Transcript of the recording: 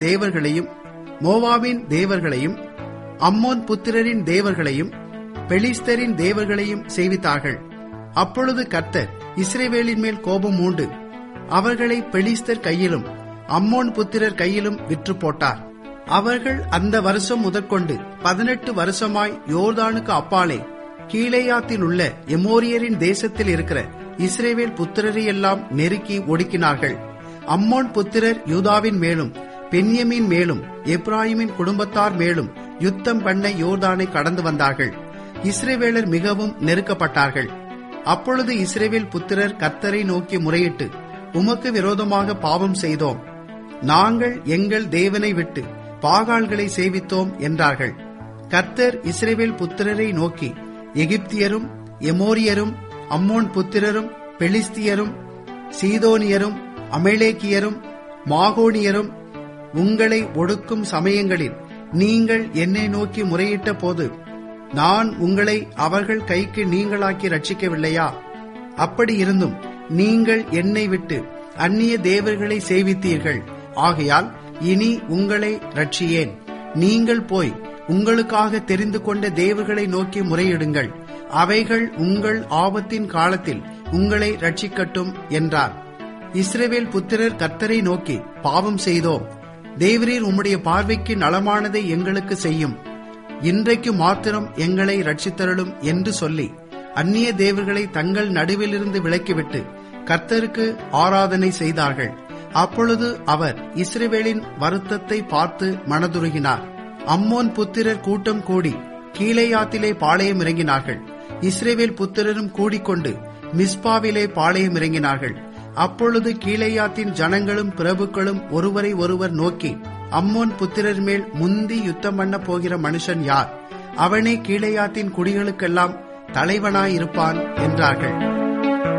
தேவர்களையும் மோவாவின் தேவர்களையும் அம்மோன் புத்திரரின் தேவர்களையும் பெலிஸ்தரின் தேவர்களையும் சேவித்தார்கள் அப்பொழுது கர்த்தர் இஸ்ரேவேலின் மேல் கோபம் மூண்டு அவர்களை பெலிஸ்தர் கையிலும் அம்மோன் புத்திரர் கையிலும் விற்று போட்டார் அவர்கள் அந்த வருஷம் முதற்கொண்டு பதினெட்டு வருஷமாய் யோர்தானுக்கு அப்பாலே கீழேயாத்தில் உள்ள எமோரியரின் தேசத்தில் இருக்கிற இஸ்ரேவேல் புத்திரரையெல்லாம் நெருக்கி ஒடுக்கினார்கள் அம்மோன் புத்திரர் யூதாவின் மேலும் பென்யமின் மேலும் எப்ராஹிமின் குடும்பத்தார் மேலும் யுத்தம் பண்ண யோர்தானை கடந்து வந்தார்கள் இஸ்ரேவேலர் மிகவும் நெருக்கப்பட்டார்கள் அப்பொழுது இஸ்ரேவேல் புத்திரர் கர்த்தரை நோக்கி முறையிட்டு உமக்கு விரோதமாக பாவம் செய்தோம் நாங்கள் எங்கள் தேவனை விட்டு பாகால்களை சேவித்தோம் என்றார்கள் கர்த்தர் இஸ்ரேவேல் புத்திரரை நோக்கி எகிப்தியரும் எமோரியரும் அம்மோன் புத்திரரும் பெலிஸ்தியரும் சீதோனியரும் அமலேக்கியரும் மாகோனியரும் உங்களை ஒடுக்கும் சமயங்களில் நீங்கள் என்னை நோக்கி முறையிட்ட போது நான் உங்களை அவர்கள் கைக்கு நீங்களாக்கி ரட்சிக்கவில்லையா அப்படி இருந்தும் நீங்கள் என்னை விட்டு அந்நிய தேவர்களை சேவித்தீர்கள் ஆகையால் இனி உங்களை ரட்சியேன் நீங்கள் போய் உங்களுக்காக தெரிந்து கொண்ட தேவர்களை நோக்கி முறையிடுங்கள் அவைகள் உங்கள் ஆபத்தின் காலத்தில் உங்களை ரட்சிக்கட்டும் என்றார் இஸ்ரேவேல் புத்திரர் கர்த்தரை நோக்கி பாவம் செய்தோம் தேவரீர் உம்முடைய பார்வைக்கு நலமானதை எங்களுக்கு செய்யும் இன்றைக்கு மாத்திரம் எங்களை ரட்சித்தருளும் என்று சொல்லி அந்நிய தேவர்களை தங்கள் நடுவிலிருந்து விலக்கிவிட்டு கர்த்தருக்கு ஆராதனை செய்தார்கள் அப்பொழுது அவர் இஸ்ரேவேலின் வருத்தத்தை பார்த்து மனதுருகினார் அம்மோன் புத்திரர் கூட்டம் கூடி கீழேயாத்திலே பாளையம் இறங்கினார்கள் இஸ்ரேவேல் புத்திரரும் கூடிக்கொண்டு மிஸ்பாவிலே பாளையம் இறங்கினார்கள் அப்பொழுது கீழேயாத்தின் ஜனங்களும் பிரபுக்களும் ஒருவரை ஒருவர் நோக்கி அம்மோன் புத்திரர் மேல் முந்தி யுத்தம் பண்ண போகிற மனுஷன் யார் அவனே கீழேயாத்தின் குடிகளுக்கெல்லாம் தலைவனாயிருப்பான் என்றார்கள்